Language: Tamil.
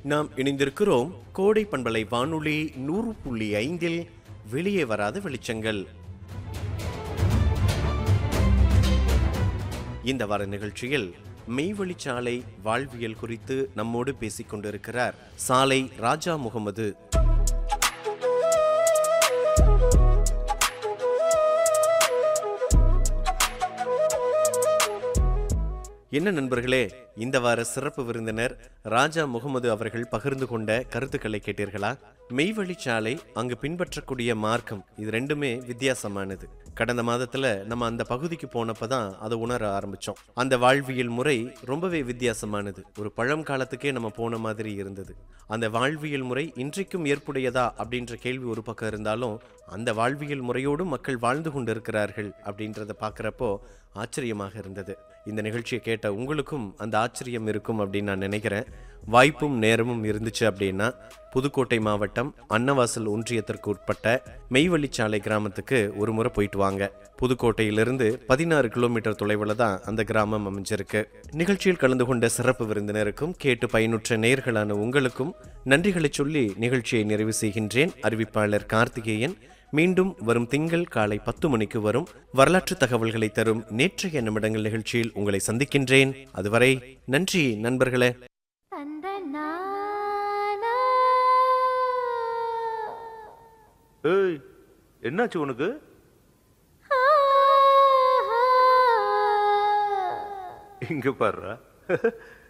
நாம் இணைந்திருக்கிறோம் கோடை பண்பலை வானொலி நூறு புள்ளி ஐந்தில் வெளியே வராத வெளிச்சங்கள் இந்த வார நிகழ்ச்சியில் மெய்வழிச்சாலை வாழ்வியல் குறித்து நம்மோடு பேசிக் கொண்டிருக்கிறார் சாலை ராஜா முகமது என்ன நண்பர்களே இந்த வார சிறப்பு விருந்தினர் ராஜா முகமது அவர்கள் பகிர்ந்து கொண்ட கருத்துக்களை கேட்டீர்களா மெய்வழிச்சாலை அங்கு பின்பற்றக்கூடிய மார்க்கம் இது ரெண்டுமே வித்தியாசமானது கடந்த மாதத்துல நம்ம அந்த பகுதிக்கு போனப்ப தான் அதை உணர ஆரம்பிச்சோம் அந்த வாழ்வியல் முறை ரொம்பவே வித்தியாசமானது ஒரு பழங்காலத்துக்கே நம்ம போன மாதிரி இருந்தது அந்த வாழ்வியல் முறை இன்றைக்கும் ஏற்புடையதா அப்படின்ற கேள்வி ஒரு பக்கம் இருந்தாலும் அந்த வாழ்வியல் முறையோடு மக்கள் வாழ்ந்து கொண்டிருக்கிறார்கள் அப்படின்றத பார்க்குறப்போ ஆச்சரியமாக இருந்தது இந்த நிகழ்ச்சியை கேட்ட உங்களுக்கும் அந்த ஆச்சரியம் இருக்கும் அப்படின்னு நான் நினைக்கிறேன் வாய்ப்பும் நேரமும் இருந்துச்சு அப்படின்னா புதுக்கோட்டை மாவட்டம் அன்னவாசல் ஒன்றியத்திற்கு உட்பட்ட மெய்வழிச்சாலை கிராமத்துக்கு ஒரு முறை போயிட்டு வாங்க புதுக்கோட்டையிலிருந்து பதினாறு கிலோமீட்டர் தொலைவில் தான் அந்த கிராமம் அமைஞ்சிருக்கு நிகழ்ச்சியில் கலந்து கொண்ட சிறப்பு விருந்தினருக்கும் கேட்டு பயனுற்ற நேர்களான உங்களுக்கும் நன்றிகளை சொல்லி நிகழ்ச்சியை நிறைவு செய்கின்றேன் அறிவிப்பாளர் கார்த்திகேயன் மீண்டும் வரும் திங்கள் காலை பத்து மணிக்கு வரும் வரலாற்று தகவல்களை தரும் நேற்றைய நிமிடங்கள் நிகழ்ச்சியில் உங்களை சந்திக்கின்றேன் அதுவரை நன்றி நண்பர்களே அந்த நானா ஏய் என்னாச்சு உனக்கு இங்க பாருடா